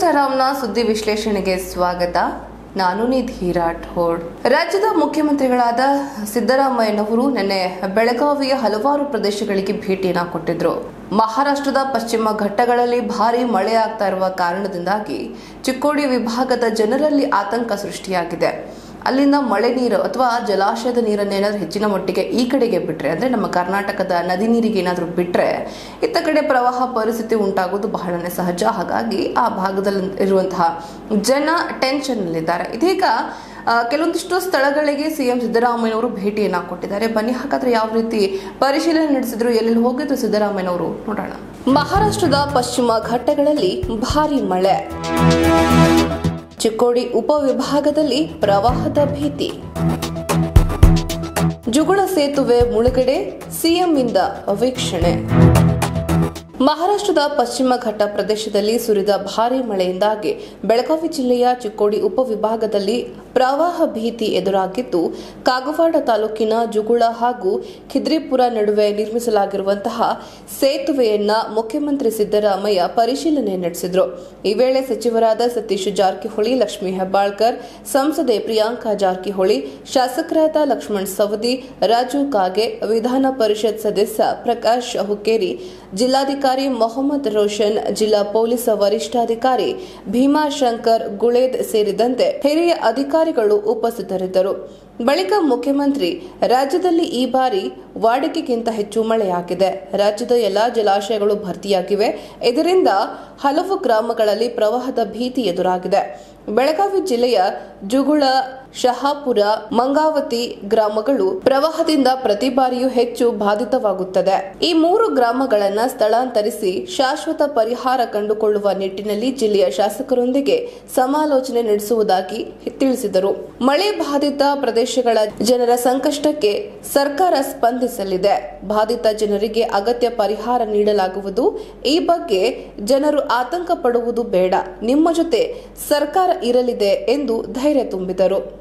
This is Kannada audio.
ಸೀತಾರಾಮ್ನ ಸುದ್ದಿ ವಿಶ್ಲೇಷಣೆಗೆ ಸ್ವಾಗತ ನಾನು ನಿಧಿ ರಾಠೋಡ್ ರಾಜ್ಯದ ಮುಖ್ಯಮಂತ್ರಿಗಳಾದ ಸಿದ್ದರಾಮಯ್ಯನವರು ನಿನ್ನೆ ಬೆಳಗಾವಿಯ ಹಲವಾರು ಪ್ರದೇಶಗಳಿಗೆ ಭೇಟಿಯನ್ನ ಕೊಟ್ಟಿದ್ರು ಮಹಾರಾಷ್ಟ್ರದ ಪಶ್ಚಿಮ ಘಟ್ಟಗಳಲ್ಲಿ ಭಾರಿ ಮಳೆ ಆಗ್ತಾ ಇರುವ ಕಾರಣದಿಂದಾಗಿ ಚಿಕ್ಕೋಡಿ ವಿಭಾಗದ ಜನರಲ್ಲಿ ಆತಂಕ ಸೃಷ್ಟಿಯಾಗಿದೆ ಅಲ್ಲಿಂದ ಮಳೆ ನೀರು ಅಥವಾ ಜಲಾಶಯದ ನೀರನ್ನು ಏನಾದರೂ ಹೆಚ್ಚಿನ ಮಟ್ಟಿಗೆ ಈ ಕಡೆಗೆ ಬಿಟ್ರೆ ಅಂದ್ರೆ ನಮ್ಮ ಕರ್ನಾಟಕದ ನದಿ ನೀರಿಗೆ ಏನಾದರೂ ಬಿಟ್ರೆ ಇತ್ತ ಕಡೆ ಪ್ರವಾಹ ಪರಿಸ್ಥಿತಿ ಉಂಟಾಗೋದು ಬಹಳನೇ ಸಹಜ ಹಾಗಾಗಿ ಆ ಭಾಗದಲ್ಲಿ ಇರುವಂತಹ ಜನ ಟೆನ್ಷನ್ ನಲ್ಲಿದ್ದಾರೆ ಇದೀಗ ಆ, ಕೆಲವೊಂದಿಷ್ಟು ಸ್ಥಳಗಳಿಗೆ ಸಿಎಂ ಸಿದ್ದರಾಮಯ್ಯನವರು ಭೇಟಿಯನ್ನ ಕೊಟ್ಟಿದ್ದಾರೆ ಬನ್ನಿ ಹಾಗಾದ್ರೆ ಯಾವ ರೀತಿ ಪರಿಶೀಲನೆ ನಡೆಸಿದ್ರು ಎಲ್ಲೆಲ್ಲಿ ಹೋಗಿದ್ರು ಸಿದ್ದರಾಮಯ್ಯನವರು ನೋಡೋಣ ಮಹಾರಾಷ್ಟ್ರದ ಪಶ್ಚಿಮ ಘಟ್ಟಗಳಲ್ಲಿ ಭಾರಿ ಮಳೆ ಚಿಕ್ಕೋಡಿ ಉಪವಿಭಾಗದಲ್ಲಿ ಪ್ರವಾಹದ ಭೀತಿ ಜುಗುಳ ಸೇತುವೆ ಮುಳುಗಡೆ ಸಿಎಂನಿಂದ ವೀಕ್ಷಣೆ ಮಹಾರಾಷ್ಟ್ರದ ಪಶ್ಚಿಮ ಘಟ್ಟ ಪ್ರದೇಶದಲ್ಲಿ ಸುರಿದ ಭಾರೀ ಮಳೆಯಿಂದಾಗಿ ಬೆಳಗಾವಿ ಜಿಲ್ಲೆಯ ಚಿಕ್ಕೋಡಿ ಉಪವಿಭಾಗದಲ್ಲಿ ಪ್ರವಾಹ ಭೀತಿ ಎದುರಾಗಿದ್ದು ಕಾಗವಾಡ ತಾಲೂಕಿನ ಜುಗುಳ ಹಾಗೂ ಖಿದ್ರಿಪುರ ನಡುವೆ ನಿರ್ಮಿಸಲಾಗಿರುವಂತಹ ಸೇತುವೆಯನ್ನ ಮುಖ್ಯಮಂತ್ರಿ ಸಿದ್ದರಾಮಯ್ಯ ಪರಿಶೀಲನೆ ನಡೆಸಿದರು ಈ ವೇಳೆ ಸಚಿವರಾದ ಸತೀಶ್ ಜಾರಕಿಹೊಳಿ ಲಕ್ಷ್ಮೀ ಹೆಬ್ಬಾಳ್ಕರ್ ಸಂಸದೆ ಪ್ರಿಯಾಂಕಾ ಜಾರಕಿಹೊಳಿ ಶಾಸಕರಾದ ಲಕ್ಷ್ಮಣ್ ಸವದಿ ರಾಜು ಕಾಗೆ ವಿಧಾನ ಪರಿಷತ್ ಸದಸ್ಯ ಪ್ರಕಾಶ್ ಹುಕ್ಕೇರಿ ಜಿಲ್ಲಾಧಿಕಾರಿ ಮೊಹಮ್ಮದ್ ರೋಷನ್ ಜಿಲ್ಲಾ ಪೊಲೀಸ್ ವರಿಷ್ಠಾಧಿಕಾರಿ ಭೀಮಾಶಂಕರ್ ಗುಳೇದ್ ಸೇರಿದಂತೆ ಹಿರಿಯ ಅಧಿಕಾರಿಗಳು ಉಪಸ್ಥಿತರಿದ್ದರು ಬಳಿಕ ಮುಖ್ಯಮಂತ್ರಿ ರಾಜ್ಯದಲ್ಲಿ ಈ ಬಾರಿ ವಾಡಿಕೆಗಿಂತ ಹೆಚ್ಚು ಮಳೆಯಾಗಿದೆ ರಾಜ್ಯದ ಎಲ್ಲಾ ಜಲಾಶಯಗಳು ಭರ್ತಿಯಾಗಿವೆ ಇದರಿಂದ ಹಲವು ಗ್ರಾಮಗಳಲ್ಲಿ ಪ್ರವಾಹದ ಭೀತಿ ಎದುರಾಗಿದೆ ಬೆಳಗಾವಿ ಜಿಲ್ಲೆಯ ಜುಗುಳ ಶಹಾಪುರ ಮಂಗಾವತಿ ಗ್ರಾಮಗಳು ಪ್ರವಾಹದಿಂದ ಪ್ರತಿ ಬಾರಿಯೂ ಹೆಚ್ಚು ಬಾಧಿತವಾಗುತ್ತದೆ ಈ ಮೂರು ಗ್ರಾಮಗಳನ್ನ ಸ್ಥಳಾಂತರಿಸಿ ಶಾಶ್ವತ ಪರಿಹಾರ ಕಂಡುಕೊಳ್ಳುವ ನಿಟ್ಟಿನಲ್ಲಿ ಜಿಲ್ಲೆಯ ಶಾಸಕರೊಂದಿಗೆ ಸಮಾಲೋಚನೆ ನಡೆಸುವುದಾಗಿ ತಿಳಿಸಿದರು ಮಳೆ ಬಾಧಿತ ಪ್ರದೇಶಗಳ ಜನರ ಸಂಕಷ್ಟಕ್ಕೆ ಸರ್ಕಾರ ಸ್ಪಂದಿಸಲಿದೆ ಬಾಧಿತ ಜನರಿಗೆ ಅಗತ್ಯ ಪರಿಹಾರ ನೀಡಲಾಗುವುದು ಈ ಬಗ್ಗೆ ಜನರು ಆತಂಕ ಪಡುವುದು ಬೇಡ ನಿಮ್ಮ ಜೊತೆ ಸರ್ಕಾರ ಇರಲಿದೆ ಎಂದು ಧೈರ್ಯ ತುಂಬಿದರು